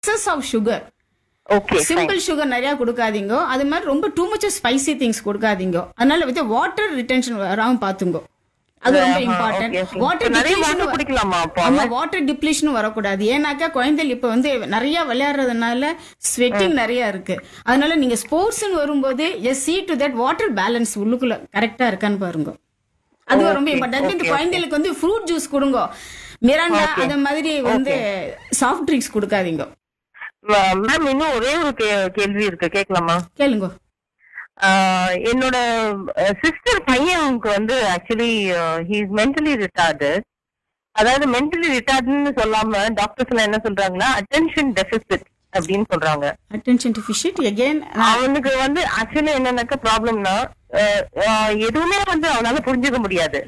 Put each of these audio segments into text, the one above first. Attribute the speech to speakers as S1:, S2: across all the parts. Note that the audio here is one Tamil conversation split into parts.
S1: Excess of sugar
S2: okay
S1: simple sugar நிறைய கொடுக்காதீங்க அது மாதிரி ரொம்ப டூ மச் ஸ்பைசி திங்ஸ் கொடுக்காதீங்க அதனால வந்து வாட்டர் ரிட்டென்ஷன் வராம பாத்துங்க அது ரொம்ப
S2: ஆஹா,
S1: இம்பார்ட்டன்ட்
S2: okay, okay.
S1: வாட்டர்
S2: நிறைய water குடிக்கலாமா அப்போ?
S1: ஆமா வாட்டர் டிப்ளீஷன் வரக்கூடாது ஏன்னாக்கா குழந்தைகள் இப்ப வந்து நிறைய விளையாடுறதுனால ஸ்வெட்டிங் நிறைய இருக்கு அதனால நீங்க ஸ்போர்ட்ஸ் வரும்போது yes see to that water balance உள்ளுக்குள்ள கரெக்டா இருக்கான்னு பாருங்க அது ரொம்ப இம்பார்ட்டன்ட் இந்த குழந்தைகளுக்கு வந்து ஃப்ரூட் ஜூஸ் கொடுங்க மிராண்டா அந்த மாதிரி வந்து சாஃப்ட் ட்ரிங்க்ஸ் கொடுக்காதீங்க
S2: மேம் இன்னும் ஒரே ஒரு கே- கேள்வி இருக்கு கேட்கலாமா
S1: கேளுங்க
S2: ஆஹ் என்னோட சிஸ்டர் பையனுக்கு வந்து actually he is mentally retarded அதாவது மென்டலி ரிட்டார்டுன்னு சொல்லாம டாக்டர்ஸ் என்ன சொல்றாங்கன்னா அட்டென்ஷன் டெபிசிட் அப்படின்னு சொல்றாங்க
S1: அட்டென்ஷன் டிஃபிஷியட் எகெயின்
S2: அவனுக்கு வந்து ஆக்சுவலி என்னன்னாக்க ப்ராப்ளம்னா எதுவுமே வந்து அவனால புரிஞ்சுக்க முடியாது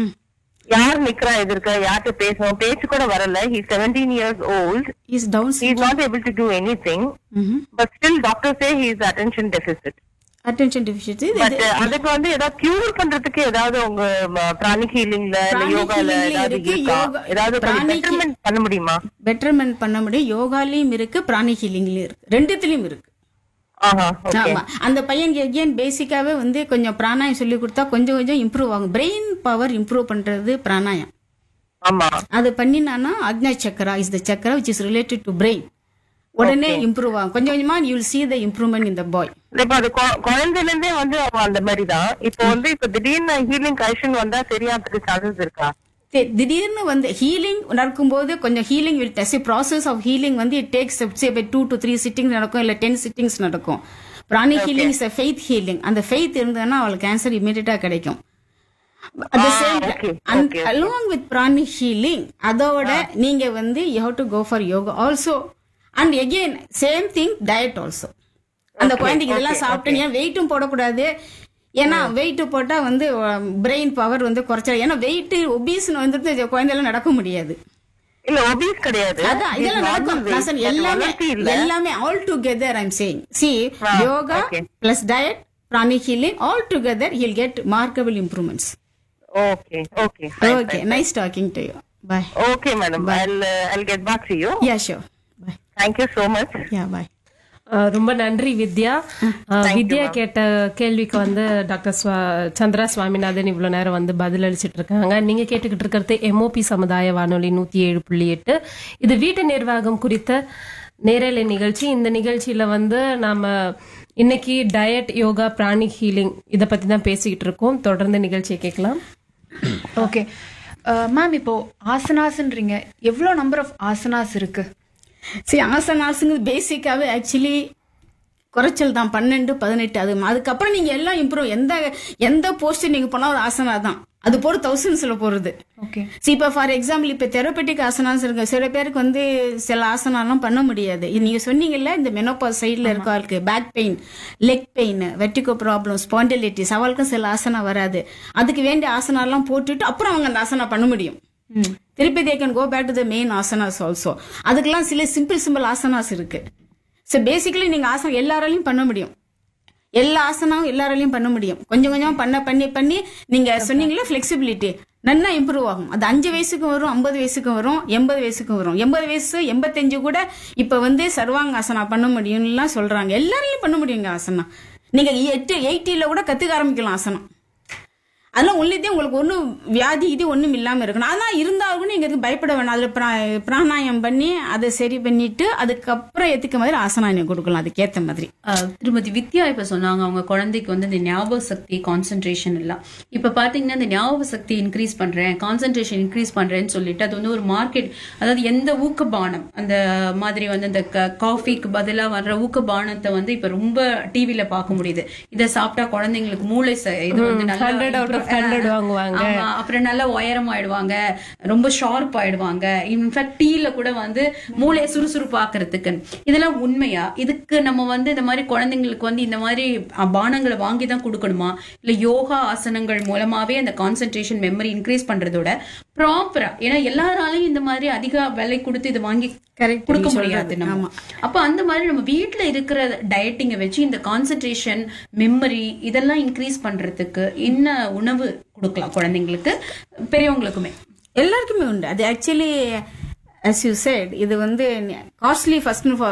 S2: யார் நிக்கிறா எதிர்க்க யார்கிட்ட பேசணும் பேச்சு கூட வரல he seventeen years old
S1: is down
S2: he is not able to do anything but still doctor say he is attention deficit
S1: attention deficit
S2: but அதுக்கு வந்து ஏதாவது கியூர் பண்றதுக்கு ஏதாவது உங்க பிராணிக் ஹீலிங்ல இல்ல
S1: Pranic
S2: யோகால
S1: healing
S2: ஏதாவது
S1: இருக்கு,
S2: இருக்கா
S1: yoga-
S2: ஏதாவது
S1: pranic-
S2: பெட்டர்மெண்ட் பண்ண முடியுமா
S1: பெட்டர்மெண்ட் பண்ண முடியும் யோகாலையும் இருக்கு பிராணி ஹீலிங்லயும் இருக்கு ரெண்டுத்துலயும் இருக்கு
S2: ஆஹா ஓகே
S1: ஆமா அந்த பையனுக்கு எகெயின் பேசிக்காவே வந்து கொஞ்சம் பிராணாயம் சொல்லி கொடுத்தா கொஞ்சம் கொஞ்சம் இம்ப்ரூவ் ஆகும் பிரெயின் பவர் இம்ப்ரூவ் பண்றது பிராணாயம்
S2: ஆமா
S1: அது பண்ணினானா agna chakra is the chakra which is related to brain உடனே இம்ப்ரூவ் ஆகும் கொஞ்சம் கொஞ்சமா you will see the improvement in the boy
S2: இப்ப அது கொ- குழந்தையில இருந்தே வந்து அவன் அந்த மாதிரி தான் இப்போ வந்து இப்ப திடீர்னு ஹீலிங் கரெக்ஷன் வந்தா சரியாகிறதுக்கு சான்சஸ் இருக்கா
S1: தி- திடீர்னு வந்து ஹீலிங் நடக்கும்போது கொஞ்சம் healing will test process of healing வந்து it takes two to three sittings நடக்கும் இல்ல டென் சிட்டிங்ஸ் நடக்கும் pranic healing is faith healing அந்த ஃபெய்த் இருந்ததுன்னா அவளுக்கு கேன்சர் இமீடியட்டா கிடைக்கும் at the same
S2: okay,
S1: and along with pranic healing அதோட நீங்க வந்து you have to go for yoga also and again same thing diet also அந்த குழந்தைக்கு இதெல்லாம் சாப்பிட்டு ஏன் வெயிட்டும் போடக்கூடாது ஏன்னா வெயிட் போட்டா வந்து பிரெயின் பவர் வந்து குறைச்சா ஏன்னா வெயிட் ஒபீஸ்னு வந்துட்டு குழந்தைலாம் நடக்க முடியாது
S2: இல்ல ஒபீஸ் கிடையாது
S1: அதான் இதெல்லாம் நடக்கும் நான் சொன்னேன், எல்லாமே எல்லாமே all together I'm saying see yoga
S2: okay.
S1: Plus diet pranic healing all together will get markable improvements
S2: okay okay
S1: okay nice talking to you bye
S2: okay madam I'll I'll get back to you
S1: yeah sure bye
S2: thank you so much
S1: yeah bye
S3: அஹ் ரொம்ப நன்றி வித்யா அஹ் வித்யா கேட்ட கேள்விக்கு வந்து டாக்டர் சுவா- சந்திரா சுவாமிநாதன் இவ்வளவு நேரம் வந்து பதில் அளிச்சிட்டு இருக்காங்க நீங்க கேட்டுக்கிட்டு இருக்கிறது எம்ஓபி சமுதாய வானொலி நூத்தி ஏழு புள்ளி எட்டு இது வீட்டு நிர்வாகம் குறித்த நேரலை நிகழ்ச்சி இந்த நிகழ்ச்சியில வந்து நாம இன்னைக்கு டயட் யோகா பிராணிக் ஹீலிங் இத பத்தி தான் பேசிக்கிட்டு இருக்கோம் தொடர்ந்து நிகழ்ச்சியை கேட்கலாம்
S4: ஓகே மேம் இப்போ ஆசனாஸ்ன்றீங்க எவ்வளோ நம்பர் ஆஃப் ஆசனாஸ் இருக்கு
S1: சரி ஆசனாஸுங்கிறது பேசிக்காவே ஆக்சுவலி குறைச்சல் தான் பன்னெண்டு பதினெட்டு அது அதுக்கப்புறம் நீங்க எல்லாம் இம்ப்ரூவ் எந்த எந்த போஸ்ட் நீங்க போனாலும் ஒரு ஆசனா தான் அது போற தௌசண்ட்ஸ்ல போறது
S4: ஓகே
S1: See, இப்ப ஃபார் எக்ஸாம்பிள் இப்ப தெரப்பெட்டிக் ஆசனாஸ் இருக்கு சில பேருக்கு வந்து சில ஆசனாலாம் பண்ண முடியாது இது நீங்க சொன்னீங்கல்ல இந்த மெனோபாஸ் சைடுல இருக்கவளுக்கு back pain leg pain vertigo problem spondylitis அவளுக்கும் சில ஆசனா வராது அதுக்கு வேண்டிய ஆசனாலாம் போட்டுட்டு அப்புறம் அவங்க அந்த ஆசனா பண்ண முடியும் திருப்பி they can go back to the main asanas also அதுக்கெல்லாம் சில சிம்பிள் சிம்பிள் ஆசனாஸ் இருக்கு ஸோ பேசிக்கலி நீங்க ஆசனம் எல்லாராலையும் பண்ண முடியும் எல்லா ஆசனாவும் எல்லாராலையும் பண்ண முடியும் கொஞ்சம் கொஞ்சம் பண்ண பண்ணி பண்ணி நீங்க சொன்னீங்களா ஃபிளெக்சிபிலிட்டி நல்லா இம்ப்ரூவ் ஆகும் அது அஞ்சு வயசுக்கும் வரும் ஐம்பது வயசுக்கும் வரும் எண்பது வயசுக்கும் வரும் எண்பது வயசு எண்பத்தஞ்சு கூட இப்ப வந்து சர்வாங்க ஆசனா பண்ண முடியும்லாம் சொல்றாங்க எல்லாரையும் பண்ண முடியுங்க ஆசனா நீங்க எட்டு எயிட்டில கூட கத்துக்க ஆரம்பிக்கலாம் ஆசனம் அதெல்லாம் உள்ளதே உங்களுக்கு ஒன்றும் வியாதி இது ஒன்றும் இல்லாமல் இருக்கணும் அதான் இருந்தாலும் நீங்க எதுக்கு பயப்பட வேணாம் அதில் பிரா பிராணாயம் பண்ணி அதை சரி பண்ணிட்டு அதுக்கப்புறம் ஏற்றுக்க மாதிரி ஆசனாயம் கொடுக்கலாம் அதுக்கேற்ற மாதிரி
S5: அஹ் திருமதி வித்யா இப்ப சொன்னாங்க அவங்க குழந்தைக்கு வந்து இந்த ஞாபக சக்தி கான்சென்ட்ரேஷன் எல்லாம் இப்ப பாத்தீங்கன்னா இந்த ஞாபக சக்தி இன்க்ரீஸ் பண்றேன் கான்சென்ட்ரேஷன் இன்க்ரீஸ் பண்றேன்னு சொல்லிட்டு அது வந்து ஒரு மார்க்கெட் அதாவது எந்த ஊக்கபானம் அந்த மாதிரி வந்து இந்த காஃபிக்கு பதிலா வர்ற ஊக்கபானத்தை வந்து இப்ப ரொம்ப டிவில பார்க்க முடியுது இதை சாப்பிட்டா குழந்தைங்களுக்கு மூளை ச- இது வந்து நல்லா
S3: 100 out of 100 வாங்குவாங்க.
S5: ஆமா, அப்புறம் நல்லா உயரம் ஆயிடுவாங்க ரொம்ப ஷார்ப் ஆயிடுவாங்க இன்ஃபேக்ட் டீல கூட வந்து மூளையை சுறுசுறுப்பாக்குறதுக்கு இதெல்லாம் உண்மையா இதுக்கு நம்ம வந்து இந்த மாதிரி குழந்தைங்களுக்கு வந்து இந்த மாதிரி அஹ், பானங்களை வாங்கி தான் கொடுக்கணுமா இல்ல யோகா ஆசனங்கள் மூலமாவே அந்த கான்சென்ட்ரேஷன் மெமரி இன்க்ரீஸ் பண்றதோட ப்ராப்பரா ஏன்னா எல்லாராலையும் இந்த மாதிரி அதிக விலை கொடுத்து இது வாங்கி
S1: Correct,
S5: கொடுக்க
S1: நீங்க
S5: முடியாது
S1: சொல்றது.
S5: நம்ம
S1: ஆமா.
S5: அப்ப அந்த மாதிரி நம்ம வீட்ல இருக்கிற டயட்டிங்கை வச்சு இந்த கான்சென்ட்ரேஷன் மெமரி இதெல்லாம் இன்க்ரீஸ் பண்றதுக்கு என்ன உணவு கொடுக்கலாம் குழந்தைங்களுக்கு பெரியவங்களுக்குமே
S1: எல்லாருக்குமே உண்டு அது ஆக்சுவலி as you said இது வந்து காஸ்ட்லி ஃபர்ஸ்ட்